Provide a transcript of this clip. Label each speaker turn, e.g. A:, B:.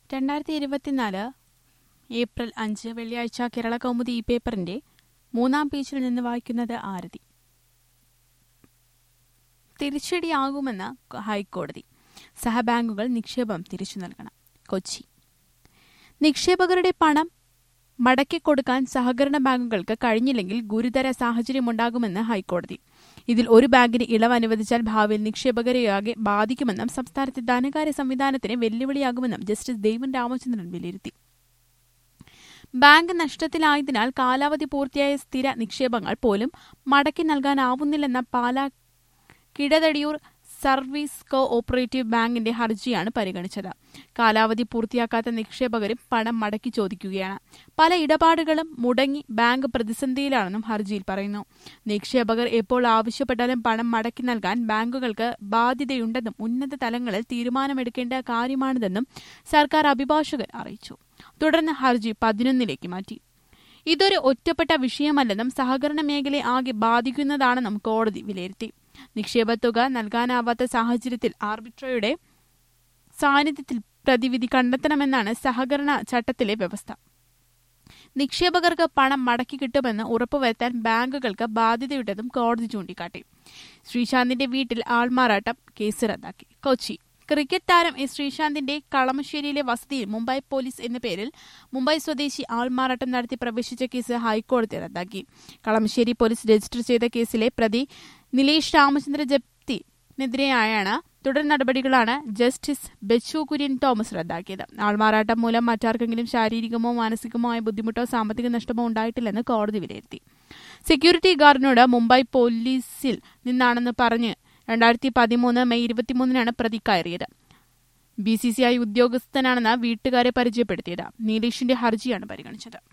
A: രണ്ടായിരത്തി ഇരുപത്തിനാല് ഏപ്രിൽ അഞ്ച് വെള്ളിയാഴ്ച കേരള കൗമുദി ഈ പേപ്പറിന്റെ മൂന്നാം പേജിൽ നിന്ന് വായിക്കുന്നത് ആരതി തിരിച്ചടിയാകുമെന്ന് ഹൈക്കോടതി സഹബാങ്കുകൾ നിക്ഷേപം തിരിച്ചു നൽകണം കൊച്ചി നിക്ഷേപകരുടെ പണം മടക്കിക്കൊടുക്കാൻ സഹകരണ ബാങ്കുകൾക്ക് കഴിഞ്ഞില്ലെങ്കിൽ ഗുരുതര സാഹചര്യമുണ്ടാകുമെന്ന് ഹൈക്കോടതി ഇതിൽ ഒരു ബാങ്കിന് ഇളവ് അനുവദിച്ചാൽ ഭാവിയിൽ നിക്ഷേപകരെയാകെ ബാധിക്കുമെന്നും സംസ്ഥാനത്തെ ധനകാര്യ സംവിധാനത്തിന് വെല്ലുവിളിയാകുമെന്നും ജസ്റ്റിസ് ദേവൻ രാമചന്ദ്രൻ വിലയിരുത്തി ബാങ്ക് നഷ്ടത്തിലായതിനാൽ കാലാവധി പൂർത്തിയായ സ്ഥിര നിക്ഷേപങ്ങൾ പോലും മടക്കി നൽകാനാവുന്നില്ലെന്ന പാലാ കിടതടിയൂർ സർവീസ് കോ ഓപ്പറേറ്റീവ് ബാങ്കിന്റെ ഹർജിയാണ് പരിഗണിച്ചത് കാലാവധി പൂർത്തിയാക്കാത്ത നിക്ഷേപകരും പണം മടക്കി ചോദിക്കുകയാണ് പല ഇടപാടുകളും മുടങ്ങി ബാങ്ക് പ്രതിസന്ധിയിലാണെന്നും ഹർജിയിൽ പറയുന്നു നിക്ഷേപകർ എപ്പോൾ ആവശ്യപ്പെട്ടാലും പണം മടക്കി നൽകാൻ ബാങ്കുകൾക്ക് ബാധ്യതയുണ്ടെന്നും ഉന്നത തലങ്ങളിൽ തീരുമാനമെടുക്കേണ്ട കാര്യമാണിതെന്നും സർക്കാർ അഭിഭാഷകർ അറിയിച്ചു തുടർന്ന് ഹർജി പതിനൊന്നിലേക്ക് മാറ്റി ഇതൊരു ഒറ്റപ്പെട്ട വിഷയമല്ലെന്നും സഹകരണ മേഖലയെ ആകെ ബാധിക്കുന്നതാണെന്നും കോടതി വിലയിരുത്തി നിക്ഷേപത്തുക നൽകാനാവാത്ത സാഹചര്യത്തിൽ ആർബിട്രയുടെ സാന്നിധ്യത്തിൽ പ്രതിവിധി കണ്ടെത്തണമെന്നാണ് സഹകരണ ചട്ടത്തിലെ വ്യവസ്ഥ നിക്ഷേപകർക്ക് പണം മടക്കി കിട്ടുമെന്ന് ഉറപ്പുവരുത്താൻ ബാങ്കുകൾക്ക് ബാധ്യതയുണ്ടെന്നും കോടതി ചൂണ്ടിക്കാട്ടി ശ്രീശാന്തിന്റെ വീട്ടിൽ ആൾമാറാട്ടം കേസ് റദ്ദാക്കി കൊച്ചി ക്രിക്കറ്റ് താരം എസ് ശ്രീശാന്തിന്റെ കളമശ്ശേരിയിലെ വസതിയിൽ മുംബൈ പോലീസ് എന്ന പേരിൽ മുംബൈ സ്വദേശി ആൾമാറാട്ടം നടത്തി പ്രവേശിച്ച കേസ് ഹൈക്കോടതി റദ്ദാക്കി കളമശ്ശേരി പോലീസ് രജിസ്റ്റർ ചെയ്ത കേസിലെ പ്രതി നിലേഷ് രാമചന്ദ്ര ജപ്തിനെതിരെയാണ് തുടർ നടപടികളാണ് ജസ്റ്റിസ് ബെച്ചു കുര്യൻ തോമസ് റദ്ദാക്കിയത് ആൾമാറാട്ടം മൂലം മറ്റാർക്കെങ്കിലും ശാരീരികമോ മാനസികമോ ആയ ബുദ്ധിമുട്ടോ സാമ്പത്തിക നഷ്ടമോ ഉണ്ടായിട്ടില്ലെന്ന് കോടതി വിലയിരുത്തി സെക്യൂരിറ്റി ഗാർഡിനോട് മുംബൈ പോലീസിൽ നിന്നാണെന്ന് പറഞ്ഞ് രണ്ടായിരത്തി പതിമൂന്ന് മെയ് ഇരുപത്തിമൂന്നിനാണ് പ്രതി കയറിയത് ബി സി സി ഐ ഉദ്യോഗസ്ഥനാണെന്ന് വീട്ടുകാരെ പരിചയപ്പെടുത്തിയത് നീലേഷിന്റെ ഹർജിയാണ് പരിഗണിച്ചത്